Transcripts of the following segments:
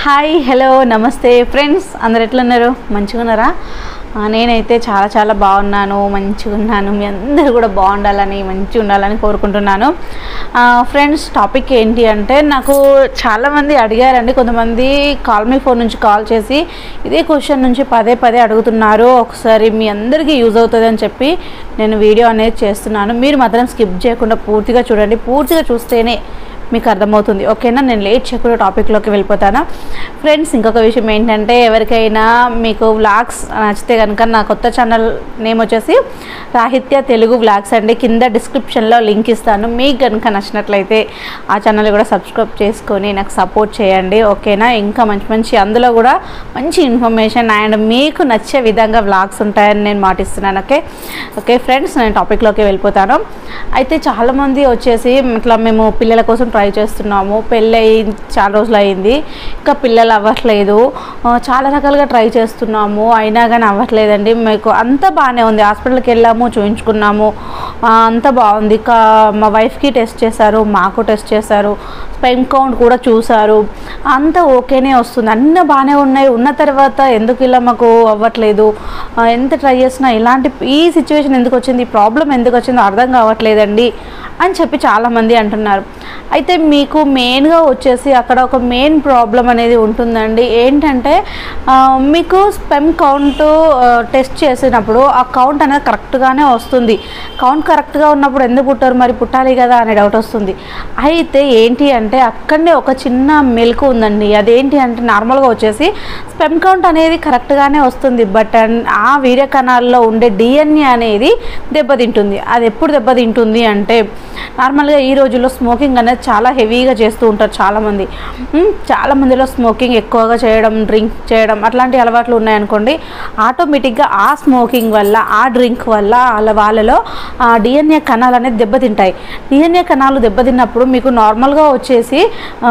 hi hello నమస్తే friends అందరు ఎట్లున్నారు మంచిగా ఉన్నారా ఆ, నేనైతే చాలా చాలా బాగున్నాను మంచిగా ఉన్నాను మీ అందరూ కూడా బాగుండాలని మంచిగా ఉండాలని కోరుకుంటున్నాను ఆ, ఫ్రెండ్స్ టాపిక్ ఏంటి అంటే నాకు చాలామంది అడిగారండి కొంతమంది కాల్ మీ ఫోన్ నుంచి కాల్ చేసి ఇదే క్వశ్చన్ నుంచి పదే పదే అడుగుతున్నారు ఒకసారి మీ అందరికీ యూజ్ అవుతుంది అని చెప్పి నేను వీడియో అనేది చేస్తున్నాను మీరు మాత్రం స్కిప్ చేయకుండా పూర్తిగా చూడండి పూర్తిగా చూస్తేనే మీకు అర్థమవుతుంది ఓకేనా నేను లేట్ చేయకుండా టాపిక్లోకి వెళ్ళిపోతాను ఫ్రెండ్స్ ఇంకొక విషయం ఏంటంటే ఎవరికైనా మీకు వ్లాగ్స్ నచ్చితే కనుక నా కొత్త ఛానల్ నేమ్ వచ్చేసి రాహిత్య తెలుగు వ్లాగ్స్ అండి కింద డిస్క్రిప్షన్లో లింక్ ఇస్తాను మీకు కనుక నచ్చినట్లయితే ఆ ఛానల్ కూడా సబ్స్క్రైబ్ చేసుకొని నాకు సపోర్ట్ చేయండి ఓకేనా ఇంకా మంచి మంచి అందులో కూడా మంచి ఇన్ఫర్మేషన్ అండ్ మీకు నచ్చే విధంగా వ్లాగ్స్ ఉంటాయని నేను మాటిస్తున్నాను ఓకే ఓకే ఫ్రెండ్స్ నేను టాపిక్లోకి వెళ్ళిపోతాను అయితే చాలామంది వచ్చేసి ఇట్లా మేము పిల్లల కోసం ట్రై చేస్తున్నాము పెళ్ళి అయి చాలా రోజులు అయింది ఇంకా పిల్లలు అవ్వట్లేదు ఆ, చాలా రకాలుగా ట్రై చేస్తున్నాము అయినా కానీ అవ్వట్లేదండి మీకు అంతా బాగానే ఉంది హాస్పిటల్కి వెళ్ళాము చూయించుకున్నాము ఆ, అంతా బాగుంది ఇంకా మా వైఫ్కి టెస్ట్ చేశారు మాకు టెస్ట్ చేశారు స్పెమ్ కౌంట్ కూడా చూశారు అంతా ఓకేనే వస్తుంది అన్నీ బాగానే ఉన్నాయి ఉన్న తర్వాత ఎందుకు ఇలా మాకు అవ్వట్లేదు ఆ, ఎంత ట్రై చేసినా ఇలాంటి ఈ సిచ్యువేషన్ ఎందుకు వచ్చింది ఈ ప్రాబ్లం ఎందుకు వచ్చిందో అర్థం కావట్లేదండి అని చెప్పి చాలామంది అంటున్నారు అయితే మీకు మెయిన్గా వచ్చేసి అక్కడ ఒక మెయిన్ ప్రాబ్లం అనేది ఉంటుందండి ఏంటంటే ఆ, మీకు స్పెమ్ కౌంట్ టెస్ట్ చేసినప్పుడు ఆ కౌంట్ అనేది కరెక్ట్గానే వస్తుంది కౌంట్ కరెక్ట్గా ఉన్నప్పుడు ఎందుకు పుట్టారు మరి పుట్టాలి కదా అనే డౌట్ వస్తుంది అయితే ఏంటి అంటే అక్కడనే ఒక చిన్న మెలకు ఉందండి అదేంటి అంటే నార్మల్గా వచ్చేసి స్పెమ్ కౌంట్ అనేది కరెక్ట్గానే వస్తుంది బట్ ఆ వీర్య కణాల్లో ఉండే డిఎన్ఏ అనేది దెబ్బతింటుంది అది ఎప్పుడు దెబ్బతింటుంది అంటే నార్మల్గా ఈ రోజుల్లో స్మోకింగ్ అనేది చాలా హెవీగా చేస్తూ ఉంటారు చాలామంది ఉమ్, చాలా మందిలో స్మోకింగ్ ఎక్కువగా చేయడం డ్రింక్ చేయడం అట్లాంటి అలవాట్లు ఉన్నాయనుకోండి ఆటోమేటిక్గా ఆ స్మోకింగ్ వల్ల ఆ డ్రింక్ వల్ల వాళ్ళ వాళ్ళలో ఆ డిఎన్ఏ కణాలు అనేది దెబ్బతింటాయి డిఎన్ఏ కణాలు దెబ్బతిన్నప్పుడు మీకు నార్మల్గా వచ్చేసి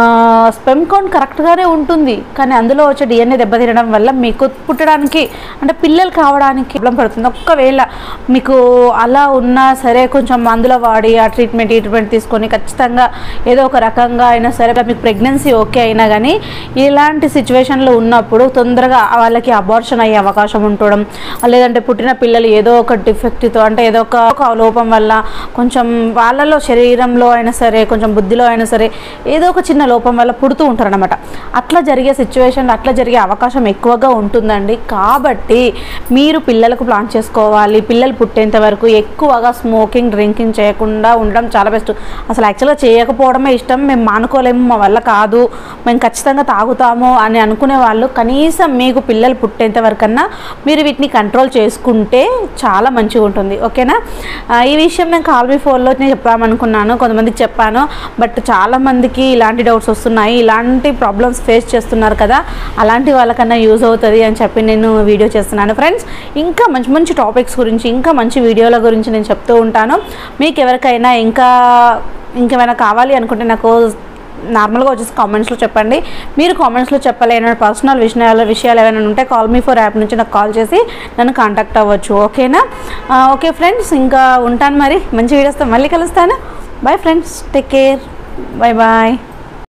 స్పెమ్ కౌంట్ కరెక్ట్గానే ఉంటుంది కానీ అందులో వచ్చే డిఎన్ఏ దెబ్బతినడం వల్ల మీకు పుట్టడానికి అంటే పిల్లలు కావడానికి ప్రాబ్లం పడుతుంది ఒక్కవేళ మీకు అలా ఉన్నా సరే కొంచెం మందుల వాడి ఆ ట్రీట్మెంట్ ఈ ట్రీట్మెంట్ తీసుకొని ఖచ్చితంగా ఏదో ఒక రకంగా అయినా సరే మీకు ప్రెగ్నెన్సీ ఓకే అయినా కానీ ఇలాంటి సిచ్యువేషన్లో ఉన్నప్పుడు తొందరగా వాళ్ళకి అబార్షన్ అయ్యే అవకాశం ఉండడం లేదంటే పుట్టిన పిల్లలు ఏదో ఒక డిఫెక్ట్తో అంటే ఏదో ఒక ఒక లోపం వల్ల కొంచెం వాళ్ళలో శరీరంలో అయినా సరే కొంచెం బుద్ధిలో అయినా సరే ఏదో ఒక చిన్న లోపం వల్ల పుడుతూ ఉంటారనమాట అట్లా జరిగే సిచ్యువేషన్ అట్లా జరిగే అవకాశం ఎక్కువగా ఉంటుందండి కాబట్టి మీరు పిల్లలకు ప్లాన్ చేసుకోవాలి పిల్లలు పుట్టేంత వరకు ఎక్కువగా స్మోకింగ్ డ్రింకింగ్ చేయకుండా ఉండడం చాలా బెస్ట్ అసలు యాక్చువల్గా చేయకపోవడమే ఇష్టం మేము మానుకోలేము మా వల్ల కాదు మేము ఖచ్చితంగా తాగుతాము అని అనుకునే వాళ్ళు కనీసం మీకు పిల్లలు పుట్టేంత వరకన్నా మీరు వీటిని కంట్రోల్ చేసుకుంటే చాలా మంచిగా ఉంటుంది ఓకేనా ఆ, ఈ విషయం నేను కాల్మీ ఫోన్లో నేను చెప్పామనుకున్నాను కొంతమందికి చెప్పాను బట్ చాలా మందికి ఇలాంటి డౌట్స్ వస్తున్నాయి ఇలాంటి ప్రాబ్లమ్స్ ఫేస్ చేస్తున్నారు కదా అలాంటి వాళ్ళకన్నా యూజ్ అవుతుంది అని చెప్పి నేను వీడియో చేస్తున్నాను ఫ్రెండ్స్ ఇంకా మంచి మంచి టాపిక్స్ గురించి ఇంకా మంచి వీడియోల గురించి నేను చెప్తూ ఉంటాను మీకు ఎవరికైనా ఇంకా ఇంకేమైనా కావాలి అనుకుంటే నాకు నార్మల్గా వచ్చేసి కామెంట్స్లో చెప్పండి మీరు కామెంట్స్లో చెప్పలేని పర్సనల్ విషయాలు విషయాలు ఏమైనా ఉంటే కాల్ మీ ఫోర్ యాప్ నుంచి నాకు కాల్ చేసి నన్ను కాంటాక్ట్ అవ్వచ్చు ఓకేనా ఆ, ఓకే ఫ్రెండ్స్ ఇంకా ఉంటాను మరి మంచి వీడియోస్తో మళ్ళీ కలుస్తాను bye friends take care bye bye